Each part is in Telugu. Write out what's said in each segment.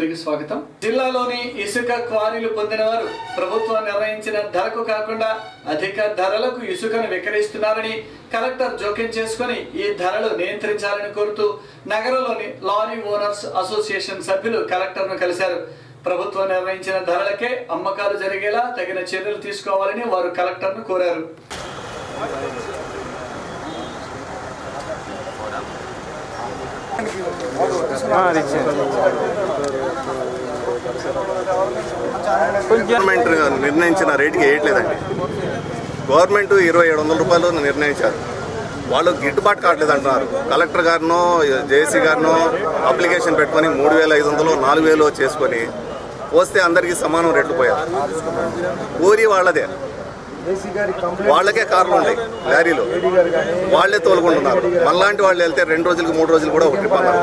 తిరిగి స్వాగతం జిల్లాలోని ఇసుక క్వారీలు పొందిన వారు ప్రభుత్వం నిర్ణయించిన ధరకు కాకుండా అధిక ధరలకు ఇసుకను విక్రయిస్తున్నారని కలెక్టర్ జోక్యం చేసుకుని ఈ ధరలు నియంత్రించాలని కోరుతూ నగరంలోని లారీ ఓనర్స్ అసోసియేషన్ సభ్యులు కలెక్టర్ను కలిశారు ప్రభుత్వం నిర్ణయించిన ధరలకే అమ్మకాలు జరిగేలా తగిన చర్యలు తీసుకోవాలని వారు కలెక్టర్ను కోరారు గవర్నమెంట్ నిర్ణయించిన రేటుకి వేయట్లేదండి గవర్నమెంట్ ఇరవై ఏడు వందల రూపాయలు నిర్ణయించారు వాళ్ళు గిట్టుబాటు కావట్లేదు అంటున్నారు కలెక్టర్ గారినో జేసీ గారినో అప్లికేషన్ పెట్టుకొని మూడు వేల ఐదు వందలు నాలుగు వేలు చేసుకొని పోస్తే అందరికీ సమానం రేట్లు పోయారు ఊరి వాళ్ళదే వాళ్ళకే కార్లు ఉన్నాయి లారీలు వాళ్ళే తోలుకుంటున్నారు మళ్ళాంటి వాళ్ళు వెళ్తే రెండు రోజులకి మూడు రోజులు కూడా ఒక ట్రిప్ అన్నారు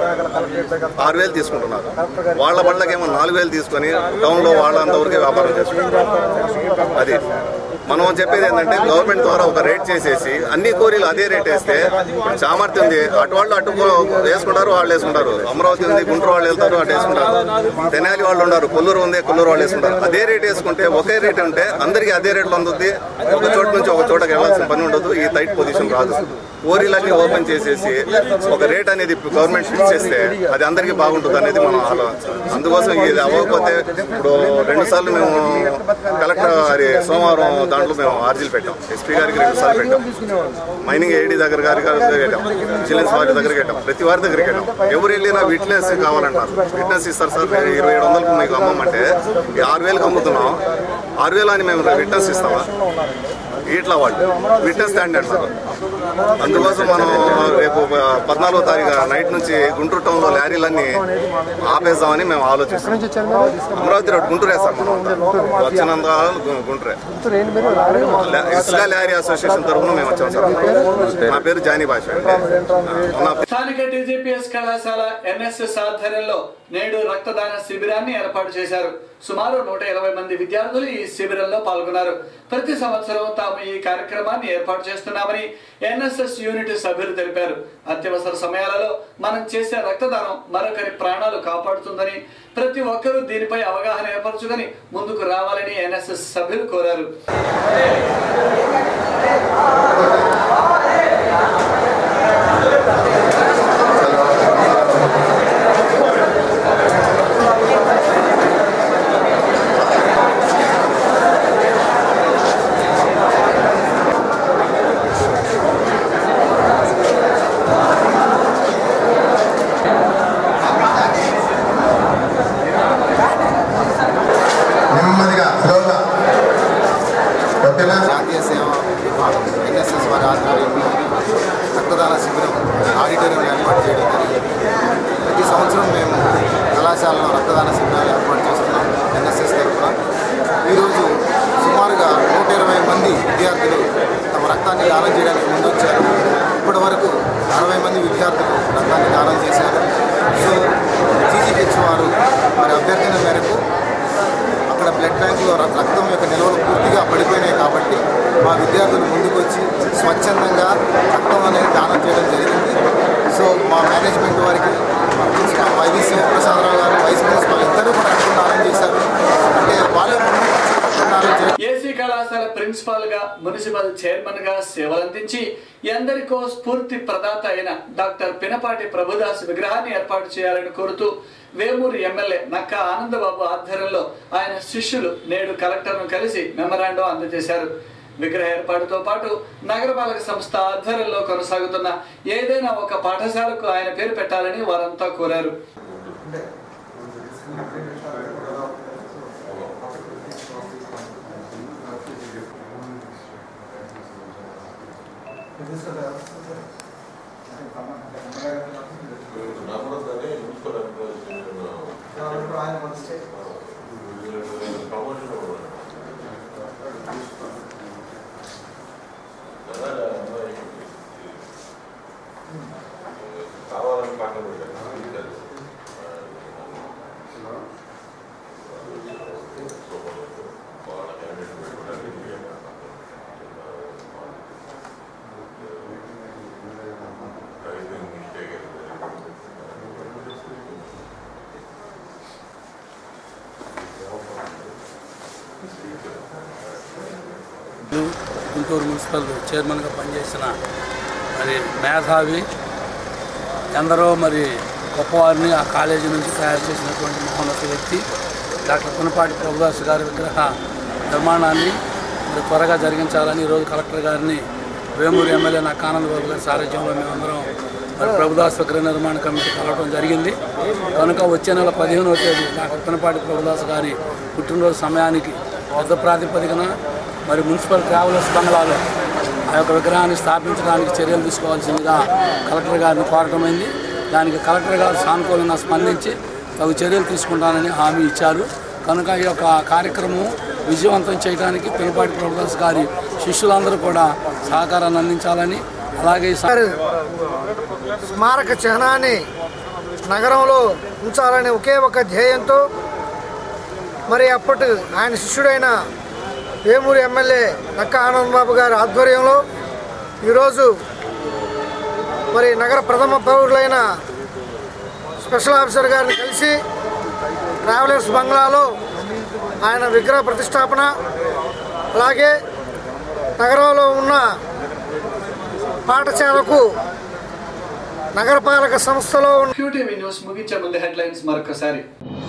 ఆరు వేలు తీసుకుంటున్నారు వాళ్ళ బళ్ళకేమో నాలుగు వేలు తీసుకొని టౌన్లో వాళ్ళంతవరకే వ్యాపారం చేసుకుంటారు అది మనం చెప్పేది ఏంటంటే గవర్నమెంట్ ద్వారా ఒక రేట్ చేసేసి అన్ని కోరీలు అదే రేట్ వేస్తే ఇప్పుడు చామర్తి ఉంది అటు వాళ్ళు అటు వేసుకుంటారు వాళ్ళు వేసుకుంటారు అమరావతి ఉంది గుంటూరు వాళ్ళు వెళ్తారు అటు వేసుకుంటారు తెనాలి వాళ్ళు ఉన్నారు కొల్లూరు ఉంది కొల్లూరు వాళ్ళు వేసుకుంటారు అదే రేట్ వేసుకుంటే ఒకే రేట్ ఉంటే అందరికీ అదే రేట్లో అందుద్ది ఒక చోట నుంచి ఒక చోటకి వెళ్ళాల్సిన పని ఉండదు ఈ టైట్ పొజిషన్ రాదు కోరీలన్నీ ఓపెన్ చేసేసి ఒక రేట్ అనేది గవర్నమెంట్ ఫిక్స్ చేస్తే అది అందరికీ బాగుంటుంది అనేది మనం ఆలోచన అందుకోసం ఇది అవ్వకపోతే ఇప్పుడు రెండు సార్లు మేము కలెక్టర్ గారి సోమవారం దాంట్లో మేము ఆర్జీలు పెట్టాం ఎస్పీ గారికి రెండు సార్లు పెట్టాం మైనింగ్ ఏడీ దగ్గర గారి దగ్గర పెట్టాం విజిలెన్స్ వారి దగ్గరికి పెట్టాం ప్రతి వారి దగ్గరికి పెట్టాం ఎవరు వెళ్ళినా విట్నెస్ కావాలంటారు విట్నెస్ ఇస్తారు సార్ మీరు ఇరవై ఏడు వందలకు మీకు అమ్మమంటే ఈ ఆరు వేలకు అమ్ముతున్నాం ఆరు వేలు అని మేము విట్నెస్ ఇస్తామా ఇట్లా వాళ్ళు విట్నెస్ స్టాండ్ అంటారు అందుకోసం మనం రేపు పద్నాలుగో తారీఖు నైట్ నుంచి గుంటూరు టౌన్లో లారీలన్నీ ఆపేద్దామని మేము ఆలోచిస్తాం అమరావతి రోడ్ గుంటూరే సార్ మనం వచ్చినంత గు- గుంటూరే లా- ఇస్లా లారీ అసోసియేషన్ తరఫున మేము వచ్చాం సార్ నా పేరు జానీ భాష మొన్న స్థానిక టీజీపీఎస్ కళాశాల ఎన్ఎస్ఎస్ ఆధ్వర్యంలో నేడు రక్తదాన శిబిరాన్ని ఏర్పాటు చేశారు సుమారు నూట ఇరవై మంది విద్యార్థులు ఈ శిబిరంలో పాల్గొన్నారు ప్రతి సంవత్సరం తాము ఈ కార్యక్రమాన్ని ఏర్పాటు చేస్తున్నామని ఎన్ఎస్ఎస్ యూనిట్ సభ్యులు తెలిపారు అత్యవసర సమయాలలో మనం చేసే రక్తదానం మరొకరి ప్రాణాలు కాపాడుతుందని ప్రతి ఒక్కరూ దీనిపై అవగాహన ఏర్పరచుకొని ముందుకు రావాలని ఎన్ఎస్ఎస్ సభ్యులు కోరారు నెమ్మదిగా స్లోగా ఓకేనా జాతీయ సేవ విభాగం ఎన్ఎస్ఎస్ వారి ఆధ్వర్యంలో రక్తదాన శిబిరం ఆడిటోరియం ఏర్పాటు చేయడం జరిగింది ప్రతి సంవత్సరం మేము కళాశాలలో రక్తదాన శిబిరాలు ఏర్పాటు చేస్తున్నాం ఎన్ఎస్ఎస్ తరఫున ఈరోజు సుమారుగా నూట ఇరవై మంది విద్యార్థులు తమ రక్తాన్ని దానం చేయడానికి ముందొచ్చారు ఇప్పటి వరకు అరవై మంది విద్యార్థులు రక్తాన్ని దానం చేశారు సో జీజీహెచ్ వారు వారి అభ్యర్థన మేరకు అక్కడ బ్లడ్ బ్యాంకులో ర- రక్తం యొక్క నిల్వలు పూర్తిగా పడిపోయినాయి కాబట్టి మా విద్యార్థులు ముందుకొచ్చి స్వచ్ఛందంగా రక్తం అనేది దానం చేయడం జరిగింది సో మా మేనేజ్మెంట్ వారికి మా ప్రిన్సిపాల్ వైవి శివప్రసాదరావు గారు వైస్ ప్రిన్సిపాల్ ఇద్దరు కూడా రక్తం దానం చేశారు అంటే వాళ్ళే ముందుకొచ్చి రక్తం దానం చేయడం ఏసీ కళాశాల ప్రిన్సిపాల్ గా మున్సిపల్ చైర్మన్ గా సేవలందించి ఎందరికో స్ఫూర్తి ప్రదాత అయిన డాక్టర్ పినపాటి ప్రభుదాస్ విగ్రహాన్ని ఏర్పాటు చేయాలని కోరుతూ వేమూరు ఎమ్మెల్యే నక్క ఆనందబాబు ఆధ్వర్యంలో ఆయన శిష్యులు నేడు కలెక్టర్ను కలిసి మెమరాండం అందజేశారు విగ్రహ ఏర్పాటుతో పాటు నగరపాలక సంస్థ ఆధ్వర్యంలో కొనసాగుతున్న ఏదైనా ఒక పాఠశాలకు ఆయన పేరు పెట్టాలని వారంతా కోరారు కావాలని పక్కన పెట్టారు గుంటూరు మున్సిపల్ చైర్మన్గా పనిచేసిన మరి మేధావి ఎందరో మరి గొప్పవారిని ఆ కాలేజీ నుంచి తయారు చేసినటువంటి మహోన్నత వ్యక్తి డాక్టర్ పునపాటి ప్రభుదాస్ గారి విగ్రహ నిర్మాణాన్ని మరి త్వరగా జరిగించాలని ఈరోజు కలెక్టర్ గారిని వేమూరు ఎమ్మెల్యే నా కానందబాబు గారి సారథ్యంలో మేమందరం మరి ప్రభుదాస్ విగ్రహ నిర్మాణ కమిటీ కలవడం జరిగింది కనుక వచ్చే నెల పదిహేనవ తేదీ డాక్టర్ పునపాటి ప్రభుదాస్ గారి పుట్టినరోజు సమయానికి పెద్ద ప్రాతిపదికన మరి మున్సిపల్ ట్రావెలర్స్ బంగ్లాలో ఆ యొక్క విగ్రహాన్ని స్థాపించడానికి చర్యలు తీసుకోవాల్సిందిగా కలెక్టర్ గారిని కోరటమైంది దానికి కలెక్టర్ గారు సానుకూలంగా స్పందించి తగు చర్యలు తీసుకుంటానని హామీ ఇచ్చారు కనుక ఈ యొక్క కార్యక్రమం విజయవంతం చేయడానికి పినపాటి ప్రభుదాస్ గారి శిష్యులందరూ కూడా సహకారాన్ని అందించాలని అలాగే ఈ స- గారి స్మారక చిహ్నాన్ని నగరంలో ఉంచాలనే ఒకే ఒక ధ్యేయంతో మరి అప్పటి ఆయన శిష్యుడైన వేమూరి ఎమ్మెల్యే నక్క ఆనంద్ బాబు గారి ఆధ్వర్యంలో ఈరోజు మరి నగర ప్రథమ పౌరులైన స్పెషల్ ఆఫీసర్ గారిని కలిసి ట్రావెలర్స్ బంగ్లాలో ఆయన విగ్రహ ప్రతిష్టాపన అలాగే నగరంలో ఉన్న పాఠశాలకు నగరపాలక సంస్థలో ఉన్న క్యూటీవీ న్యూస్ ముగించే ముందు హెడ్లైన్స్ మరొకసారి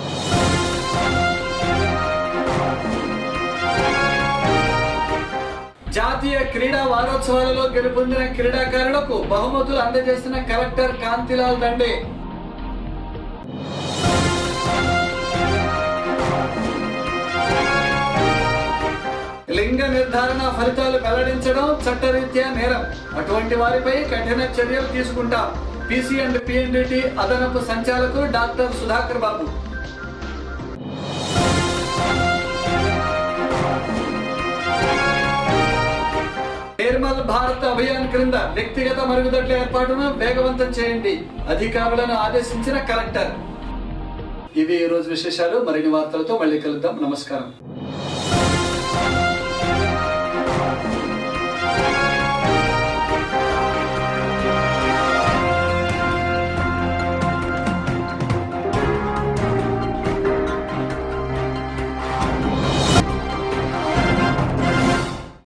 జాతీయ క్రీడా వారోత్సవాలలో గెలుపొందిన క్రీడాకారులకు బహుమతులు అందజేసిన కలెక్టర్ కాంతిలాల్ దండే లింగ నిర్ధారణ ఫలితాలు వెల్లడించడం చట్టరీత్యా నేరం అటువంటి వారిపై కఠిన చర్యలు తీసుకుంటాం పీసీ అండ్ పిఎన్డిటి అదనపు సంచాలకులు డాక్టర్ సుధాకర్ బాబు నిర్మల్ భారత్ అభియాన్ క్రింద వ్యక్తిగత మరుగుదొడ్ల ఏర్పాటును వేగవంతం చేయండి అధికారులను ఆదేశించిన కలెక్టర్ ఇవి ఈ రోజు విశేషాలు మరిన్ని వార్తలతో మళ్ళీ కలుద్దాం నమస్కారం